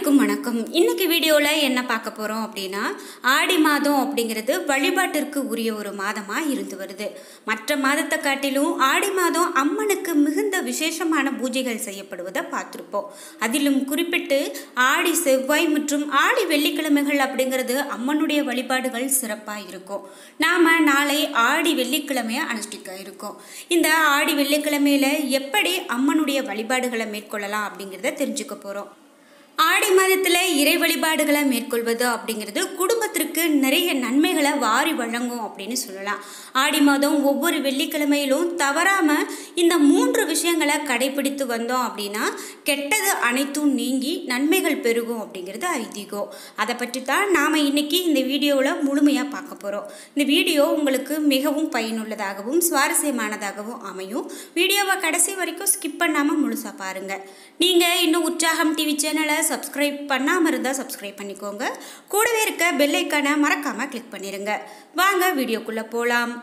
அனைவருக்கும் வணக்கம் இன்னைக்கு வீடியோவில் என்ன பார்க்க போகிறோம் அப்படின்னா ஆடி மாதம் அப்படிங்கிறது வழிபாட்டிற்கு உரிய ஒரு மாதமாக இருந்து வருது மற்ற மாதத்தை காட்டிலும் ஆடி மாதம் அம்மனுக்கு மிகுந்த விசேஷமான பூஜைகள் செய்யப்படுவதை பார்த்துருப்போம் அதிலும் குறிப்பிட்டு ஆடி செவ்வாய் மற்றும் ஆடி வெள்ளிக்கிழமைகள் அப்படிங்கிறது அம்மனுடைய வழிபாடுகள் சிறப்பாக இருக்கும் நாம் நாளை ஆடி வெள்ளிக்கிழமையை அனுஷ்டிக்க இருக்கோம் இந்த ஆடி வெள்ளிக்கிழமையில எப்படி அம்மனுடைய வழிபாடுகளை மேற்கொள்ளலாம் அப்படிங்கிறத தெரிஞ்சுக்க போகிறோம் ஆடி மாதத்தில் இறை வழிபாடுகளை மேற்கொள்வது அப்படிங்கிறது குடும்பத்திற்கு நிறைய நன்மைகளை வாரி வழங்கும் அப்படின்னு சொல்லலாம் ஆடி மாதம் ஒவ்வொரு வெள்ளிக்கிழமையிலும் தவறாமல் இந்த மூன்று விஷயங்களை கடைபிடித்து வந்தோம் அப்படின்னா கெட்டது அனைத்தும் நீங்கி நன்மைகள் பெருகும் அப்படிங்கிறது ஐதீகம் அதை பற்றி தான் நாம் இன்னைக்கு இந்த வீடியோவில் முழுமையாக பார்க்க போகிறோம் இந்த வீடியோ உங்களுக்கு மிகவும் பயனுள்ளதாகவும் சுவாரஸ்யமானதாகவும் அமையும் வீடியோவை கடைசி வரைக்கும் ஸ்கிப் பண்ணாமல் முழுசாக பாருங்கள் நீங்கள் இன்னும் உற்சாகம் டிவி சேனலை சப்ஸ்கிரைப் பண்ணாமல் இருந்தால் சப்ஸ்கிரைப் பண்ணிக்கோங்க கூடவே இருக்க பெல் ஐக்கானை மறக்காமல் கிளிக் பண்ணிடுங்க வாங்க வீடியோக்குள்ளே போகலாம்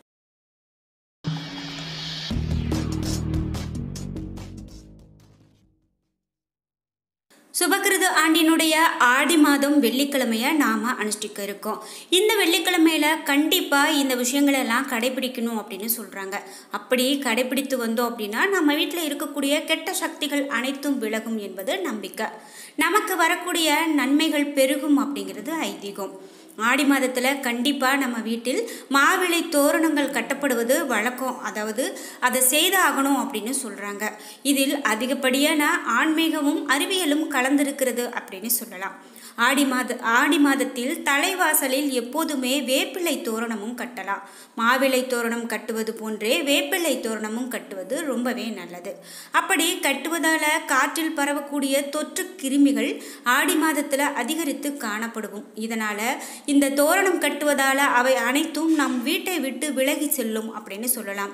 சுபகிருது ஆண்டினுடைய ஆடி மாதம் வெள்ளிக்கிழமையை நாம் அனுஷ்டிக்க இருக்கோம் இந்த வெள்ளிக்கிழமையில் கண்டிப்பாக இந்த விஷயங்களை எல்லாம் கடைபிடிக்கணும் அப்படின்னு சொல்கிறாங்க அப்படி கடைபிடித்து வந்தோம் அப்படின்னா நம்ம வீட்டில் இருக்கக்கூடிய கெட்ட சக்திகள் அனைத்தும் விலகும் என்பது நம்பிக்கை நமக்கு வரக்கூடிய நன்மைகள் பெருகும் அப்படிங்கிறது ஐதீகம் ஆடி மாதத்தில் கண்டிப்பாக நம்ம வீட்டில் மாவிளை தோரணங்கள் கட்டப்படுவது வழக்கம் அதாவது அதை செய்தாகணும் அப்படின்னு சொல்கிறாங்க இதில் அதிகப்படியான ஆன்மீகமும் அறிவியலும் கலந்திருக்கிறது அப்படின்னு சொல்லலாம் ஆடி மாத ஆடி மாதத்தில் தலைவாசலில் எப்போதுமே வேப்பிள்ளை தோரணமும் கட்டலாம் மாவிளை தோரணம் கட்டுவது போன்றே வேப்பிள்ளை தோரணமும் கட்டுவது ரொம்பவே நல்லது அப்படி கட்டுவதால் காற்றில் பரவக்கூடிய தொற்று கிருமிகள் ஆடி மாதத்தில் அதிகரித்து காணப்படும் இதனால் இந்த தோரணம் கட்டுவதால் அவை அனைத்தும் நம் வீட்டை விட்டு விலகி செல்லும் அப்படின்னு சொல்லலாம்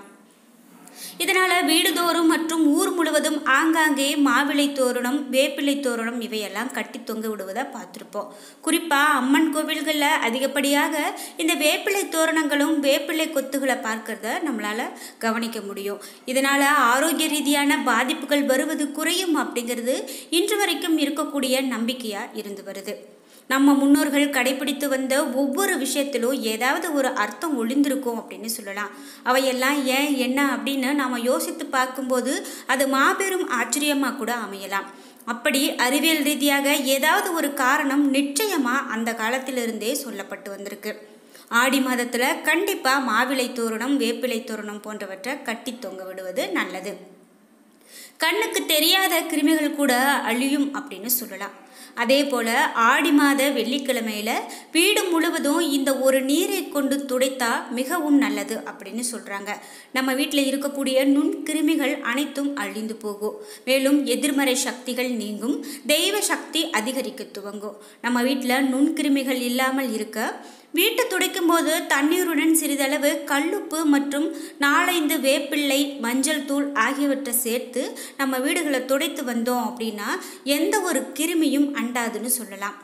இதனால் வீடுதோறும் மற்றும் ஊர் முழுவதும் ஆங்காங்கே மாவிளை தோரணம் வேப்பிலை தோரணம் இவையெல்லாம் கட்டி தொங்க விடுவதை பார்த்துருப்போம் குறிப்பாக அம்மன் கோவில்களில் அதிகப்படியாக இந்த வேப்பிலை தோரணங்களும் வேப்பிலை கொத்துகளை பார்க்கறத நம்மளால் கவனிக்க முடியும் இதனால் ஆரோக்கிய ரீதியான பாதிப்புகள் வருவது குறையும் அப்படிங்கிறது இன்று வரைக்கும் இருக்கக்கூடிய நம்பிக்கையாக இருந்து வருது நம்ம முன்னோர்கள் கடைபிடித்து வந்த ஒவ்வொரு விஷயத்திலும் ஏதாவது ஒரு அர்த்தம் ஒளிந்திருக்கும் அப்படின்னு சொல்லலாம் அவையெல்லாம் ஏன் என்ன அப்படின்னு நாம் யோசித்து பார்க்கும்போது அது மாபெரும் ஆச்சரியமாக கூட அமையலாம் அப்படி அறிவியல் ரீதியாக ஏதாவது ஒரு காரணம் நிச்சயமாக அந்த காலத்திலிருந்தே சொல்லப்பட்டு வந்திருக்கு ஆடி மாதத்தில் கண்டிப்பாக மாவிளை தோரணம் வேப்பிலை தோரணம் போன்றவற்றை கட்டி தொங்க விடுவது நல்லது கண்ணுக்கு தெரியாத கிருமிகள் கூட அழியும் அப்படின்னு சொல்லலாம் அதே போல் ஆடி மாத வெள்ளிக்கிழமையில் வீடு முழுவதும் இந்த ஒரு நீரை கொண்டு துடைத்தா மிகவும் நல்லது அப்படின்னு சொல்கிறாங்க நம்ம வீட்டில் இருக்கக்கூடிய நுண்கிருமிகள் அனைத்தும் அழிந்து போகும் மேலும் எதிர்மறை சக்திகள் நீங்கும் தெய்வ சக்தி அதிகரிக்க துவங்கும் நம்ம வீட்டில் நுண்கிருமிகள் இல்லாமல் இருக்க வீட்டை துடைக்கும் போது தண்ணீருடன் சிறிதளவு கல்லுப்பு மற்றும் நாலைந்து வேப்பிள்ளை மஞ்சள் தூள் ஆகியவற்றை சேர்த்து நம்ம வீடுகளை துடைத்து வந்தோம் அப்படின்னா எந்த ஒரு கிருமியும் அண்டாதுன்னு சொல்லலாம்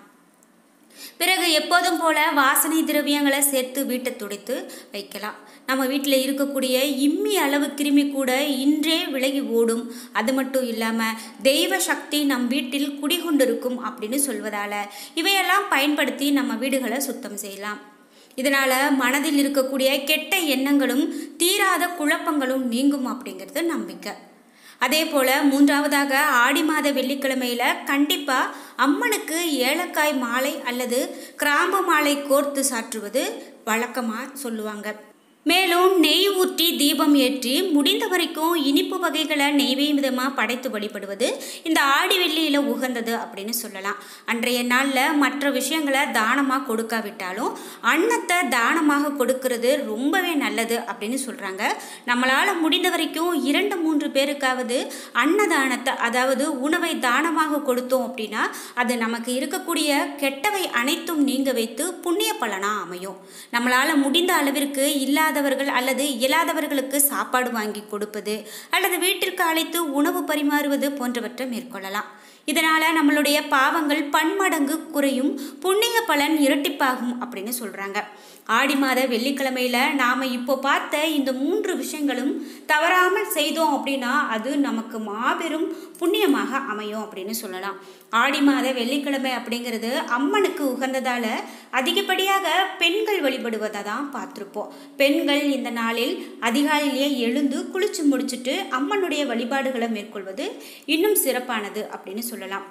பிறகு எப்போதும் போல வாசனை திரவியங்களை சேர்த்து வீட்டை துடைத்து வைக்கலாம் நம்ம வீட்டில் இருக்கக்கூடிய இம்மி அளவு கிருமி கூட இன்றே விலகி ஓடும் அது மட்டும் இல்லாமல் தெய்வ சக்தி நம் வீட்டில் குடிகொண்டிருக்கும் அப்படின்னு சொல்வதால் இவையெல்லாம் பயன்படுத்தி நம்ம வீடுகளை சுத்தம் செய்யலாம் இதனால் மனதில் இருக்கக்கூடிய கெட்ட எண்ணங்களும் தீராத குழப்பங்களும் நீங்கும் அப்படிங்கிறது நம்பிக்கை அதே போல் மூன்றாவதாக ஆடி மாத வெள்ளிக்கிழமையில் கண்டிப்பாக அம்மனுக்கு ஏலக்காய் மாலை அல்லது கிராம்பு மாலை கோர்த்து சாற்றுவது வழக்கமாக சொல்லுவாங்க மேலும் நெய் ஊற்றி தீபம் ஏற்றி முடிந்த வரைக்கும் இனிப்பு வகைகளை நெய்வேதமாக படைத்து வழிபடுவது இந்த ஆடி வெள்ளியில் உகந்தது அப்படின்னு சொல்லலாம் அன்றைய நாளில் மற்ற விஷயங்களை தானமாக கொடுக்காவிட்டாலும் அன்னத்தை தானமாக கொடுக்கறது ரொம்பவே நல்லது அப்படின்னு சொல்கிறாங்க நம்மளால் முடிந்த வரைக்கும் இரண்டு மூன்று பேருக்காவது அன்னதானத்தை அதாவது உணவை தானமாக கொடுத்தோம் அப்படின்னா அது நமக்கு இருக்கக்கூடிய கெட்டவை அனைத்தும் நீங்க வைத்து புண்ணிய பலனாக அமையும் நம்மளால் முடிந்த அளவிற்கு இல்லாத இல்லாதவர்கள் அல்லது இயலாதவர்களுக்கு சாப்பாடு வாங்கி கொடுப்பது அல்லது வீட்டிற்கு அழைத்து உணவு பரிமாறுவது போன்றவற்றை மேற்கொள்ளலாம் இதனால் நம்மளுடைய பாவங்கள் பன்மடங்கு குறையும் புண்ணிய பலன் இரட்டிப்பாகும் அப்படின்னு சொல்கிறாங்க ஆடி மாத வெள்ளிக்கிழமையில் நாம் இப்போ பார்த்த இந்த மூன்று விஷயங்களும் தவறாமல் செய்தோம் அப்படின்னா அது நமக்கு மாபெரும் புண்ணியமாக அமையும் அப்படின்னு சொல்லலாம் ஆடி மாத வெள்ளிக்கிழமை அப்படிங்கிறது அம்மனுக்கு உகந்ததால் அதிகப்படியாக பெண்கள் வழிபடுவதை தான் பார்த்துருப்போம் பெண்கள் இந்த நாளில் அதிகாலையிலேயே எழுந்து குளிச்சு முடிச்சுட்டு அம்மனுடைய வழிபாடுகளை மேற்கொள்வது இன்னும் சிறப்பானது அப்படின்னு சொல்லலாம்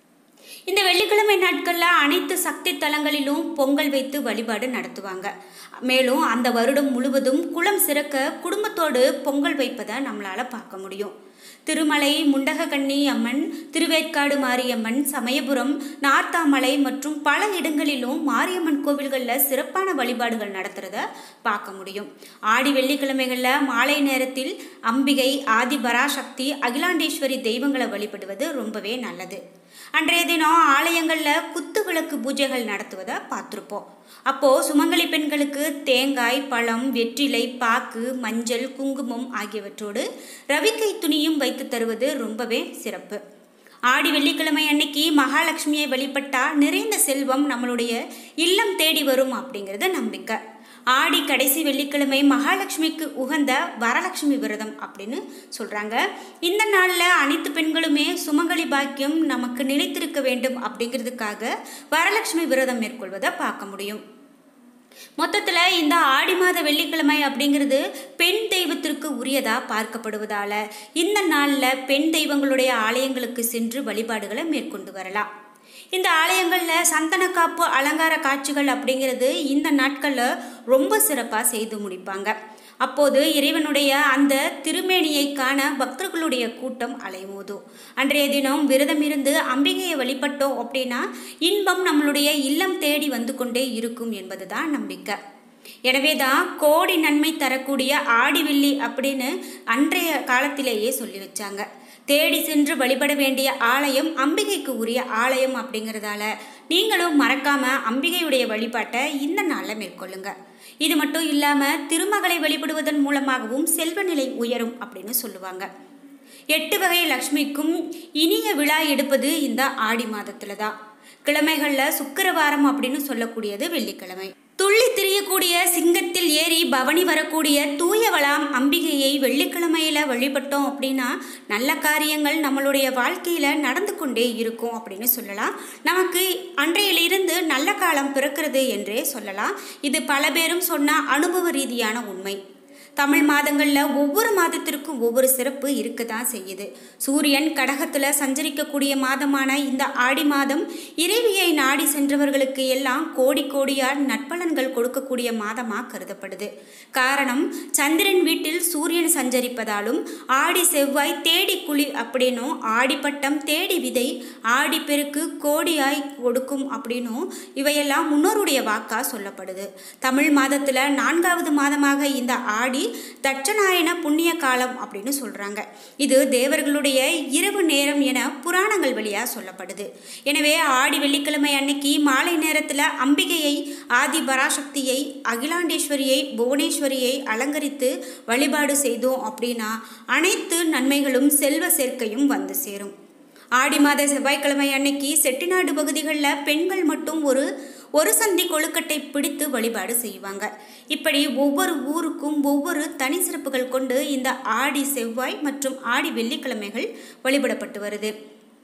இந்த வெள்ளிக்கிழமை நாட்களில் அனைத்து சக்தி தலங்களிலும் பொங்கல் வைத்து வழிபாடு நடத்துவாங்க மேலும் அந்த வருடம் முழுவதும் குளம் சிறக்க குடும்பத்தோடு பொங்கல் வைப்பதை நம்மளால் பார்க்க முடியும் திருமலை முண்டகக்கண்ணி அம்மன் திருவேற்காடு மாரியம்மன் சமயபுரம் நார்த்தாமலை மற்றும் பல இடங்களிலும் மாரியம்மன் கோவில்களில் சிறப்பான வழிபாடுகள் நடத்துகிறத பார்க்க முடியும் ஆடி வெள்ளிக்கிழமைகளில் மாலை நேரத்தில் அம்பிகை ஆதி பராசக்தி அகிலாண்டேஸ்வரி தெய்வங்களை வழிபடுவது ரொம்பவே நல்லது அன்றைய தினம் ஆலயங்களில் குத்து விளக்கு பூஜைகள் நடத்துவதை பார்த்துருப்போம் அப்போது சுமங்கலி பெண்களுக்கு தேங்காய் பழம் வெற்றிலை பாக்கு மஞ்சள் குங்குமம் ஆகியவற்றோடு ரவிக்கை துணியும் வைத்து தருவது ரொம்பவே சிறப்பு ஆடி வெள்ளிக்கிழமை அன்னைக்கு மகாலட்சுமியை வழிபட்டா நிறைந்த செல்வம் நம்மளுடைய இல்லம் தேடி வரும் அப்படிங்கிறது நம்பிக்கை ஆடி கடைசி வெள்ளிக்கிழமை மகாலட்சுமிக்கு உகந்த வரலட்சுமி விரதம் அப்படின்னு சொல்கிறாங்க இந்த நாளில் அனைத்து பெண்களுமே சுமங்கலி பாக்கியம் நமக்கு நிலைத்திருக்க வேண்டும் அப்படிங்கிறதுக்காக வரலட்சுமி விரதம் மேற்கொள்வதை பார்க்க முடியும் மொத்தத்தில் இந்த ஆடி மாத வெள்ளிக்கிழமை அப்படிங்கிறது பெண் தெய்வத்திற்கு உரியதாக பார்க்கப்படுவதால் இந்த நாளில் பெண் தெய்வங்களுடைய ஆலயங்களுக்கு சென்று வழிபாடுகளை மேற்கொண்டு வரலாம் இந்த ஆலயங்களில் சந்தன காப்பு அலங்கார காட்சிகள் அப்படிங்கிறது இந்த நாட்களில் ரொம்ப சிறப்பாக செய்து முடிப்பாங்க அப்போது இறைவனுடைய அந்த திருமேனியை காண பக்தர்களுடைய கூட்டம் அலைமோதும் அன்றைய தினம் விரதம் இருந்து அம்பிகையை வழிபட்டோம் அப்படின்னா இன்பம் நம்மளுடைய இல்லம் தேடி வந்து கொண்டே இருக்கும் என்பதுதான் நம்பிக்கை எனவே தான் கோடி நன்மை தரக்கூடிய ஆடி வெள்ளி அப்படின்னு அன்றைய காலத்திலேயே சொல்லி வச்சாங்க தேடி சென்று வழிபட வேண்டிய ஆலயம் அம்பிகைக்கு உரிய ஆலயம் அப்படிங்கிறதால நீங்களும் மறக்காம அம்பிகையுடைய வழிபாட்டை இந்த நாளில் மேற்கொள்ளுங்க இது மட்டும் இல்லாமல் திருமகளை வழிபடுவதன் மூலமாகவும் செல்வ நிலை உயரும் அப்படின்னு சொல்லுவாங்க எட்டு வகை லக்ஷ்மிக்கும் இனிய விழா எடுப்பது இந்த ஆடி மாதத்துல தான் கிழமைகளில் சுக்கிரவாரம் அப்படின்னு சொல்லக்கூடியது வெள்ளிக்கிழமை துள்ளி திரியக்கூடிய சிங்கத்தில் ஏறி பவனி வரக்கூடிய தூயவளாம் அம்பிகையை வெள்ளிக்கிழமையில வழிபட்டோம் அப்படின்னா நல்ல காரியங்கள் நம்மளுடைய வாழ்க்கையில நடந்து கொண்டே இருக்கும் அப்படின்னு சொல்லலாம் நமக்கு அன்றையிலிருந்து நல்ல காலம் பிறக்கிறது என்றே சொல்லலாம் இது பல பேரும் சொன்ன அனுபவ ரீதியான உண்மை தமிழ் மாதங்களில் ஒவ்வொரு மாதத்திற்கும் ஒவ்வொரு சிறப்பு இருக்க தான் செய்யுது சூரியன் கடகத்தில் சஞ்சரிக்கக்கூடிய மாதமான இந்த ஆடி மாதம் இறைவியை நாடி சென்றவர்களுக்கு எல்லாம் கோடி கோடியார் நட்பலன்கள் கொடுக்கக்கூடிய மாதமாக கருதப்படுது காரணம் சந்திரன் வீட்டில் சூரியன் சஞ்சரிப்பதாலும் ஆடி செவ்வாய் தேடி குழி அப்படின்னும் ஆடிப்பட்டம் தேடி விதை ஆடி பெருக்கு கோடியாய் கொடுக்கும் அப்படின்னும் இவையெல்லாம் முன்னோருடைய வாக்கா சொல்லப்படுது தமிழ் மாதத்தில் நான்காவது மாதமாக இந்த ஆடி தட்சநாயன புண்ணிய காலம் அப்படின்னு சொல்கிறாங்க இது தேவர்களுடைய இரவு நேரம் என புராணங்கள் வழியாக சொல்லப்படுது எனவே ஆடி வெள்ளிக்கிழமை அன்னைக்கு மாலை நேரத்தில் அம்பிகையை ஆதி பராசக்தியை அகிலாண்டேஸ்வரியை புவனேஸ்வரியை அலங்கரித்து வழிபாடு செய்தோம் அப்படின்னா அனைத்து நன்மைகளும் செல்வ சேர்க்கையும் வந்து சேரும் ஆடி மாத செவ்வாய்க்கிழமை அன்னைக்கு செட்டிநாடு பகுதிகளில் பெண்கள் மட்டும் ஒரு ஒரு சந்தி கொழுக்கட்டை பிடித்து வழிபாடு செய்வாங்க இப்படி ஒவ்வொரு ஊருக்கும் ஒவ்வொரு தனி சிறப்புகள் கொண்டு இந்த ஆடி செவ்வாய் மற்றும் ஆடி வெள்ளிக்கிழமைகள் வழிபடப்பட்டு வருது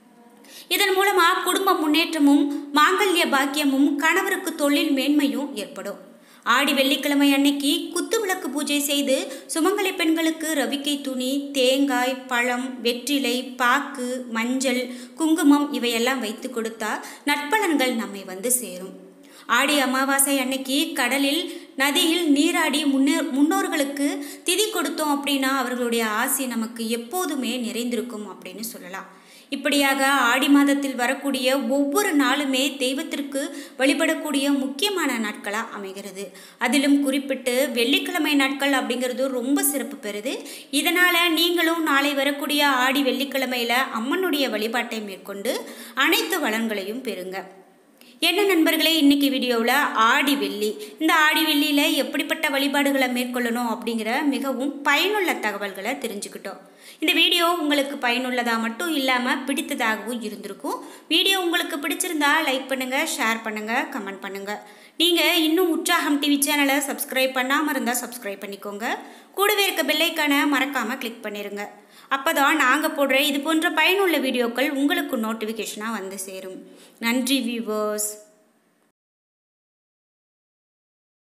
இதன் மூலமாக குடும்ப முன்னேற்றமும் மாங்கல்ய பாக்கியமும் கணவருக்கு தொழில் மேன்மையும் ஏற்படும் ஆடி வெள்ளிக்கிழமை அன்னைக்கு குத்து விளக்கு பூஜை செய்து சுமங்கலி பெண்களுக்கு ரவிக்கை துணி தேங்காய் பழம் வெற்றிலை பாக்கு மஞ்சள் குங்குமம் இவையெல்லாம் வைத்து கொடுத்தா நற்பலன்கள் நம்மை வந்து சேரும் ஆடி அமாவாசை அன்னைக்கு கடலில் நதியில் நீராடி முன்னே முன்னோர்களுக்கு திதி கொடுத்தோம் அப்படின்னா அவர்களுடைய ஆசி நமக்கு எப்போதுமே நிறைந்திருக்கும் அப்படின்னு சொல்லலாம் இப்படியாக ஆடி மாதத்தில் வரக்கூடிய ஒவ்வொரு நாளுமே தெய்வத்திற்கு வழிபடக்கூடிய முக்கியமான நாட்களாக அமைகிறது அதிலும் குறிப்பிட்டு வெள்ளிக்கிழமை நாட்கள் அப்படிங்கிறது ரொம்ப சிறப்பு பெறுது இதனால் நீங்களும் நாளை வரக்கூடிய ஆடி வெள்ளிக்கிழமையில் அம்மனுடைய வழிபாட்டை மேற்கொண்டு அனைத்து வளங்களையும் பெறுங்க என்ன நண்பர்களே இன்னைக்கு வீடியோவில் ஆடி வெள்ளி இந்த ஆடி வெள்ளியில் எப்படிப்பட்ட வழிபாடுகளை மேற்கொள்ளணும் அப்படிங்கிற மிகவும் பயனுள்ள தகவல்களை தெரிஞ்சுக்கிட்டோம் இந்த வீடியோ உங்களுக்கு பயனுள்ளதாக மட்டும் இல்லாமல் பிடித்ததாகவும் இருந்திருக்கும் வீடியோ உங்களுக்கு பிடிச்சிருந்தா லைக் பண்ணுங்கள் ஷேர் பண்ணுங்கள் கமெண்ட் பண்ணுங்கள் நீங்கள் இன்னும் உற்சாகம் டிவி சேனலை சப்ஸ்கிரைப் பண்ணாமல் இருந்தால் சப்ஸ்கிரைப் பண்ணிக்கோங்க கூடவே இருக்க பெல்லைக்கான மறக்காமல் கிளிக் பண்ணிடுங்க அப்போ தான் நாங்கள் போடுற இது போன்ற பயனுள்ள வீடியோக்கள் உங்களுக்கு நோட்டிஃபிகேஷனாக வந்து சேரும் நன்றி வியூவர்ஸ்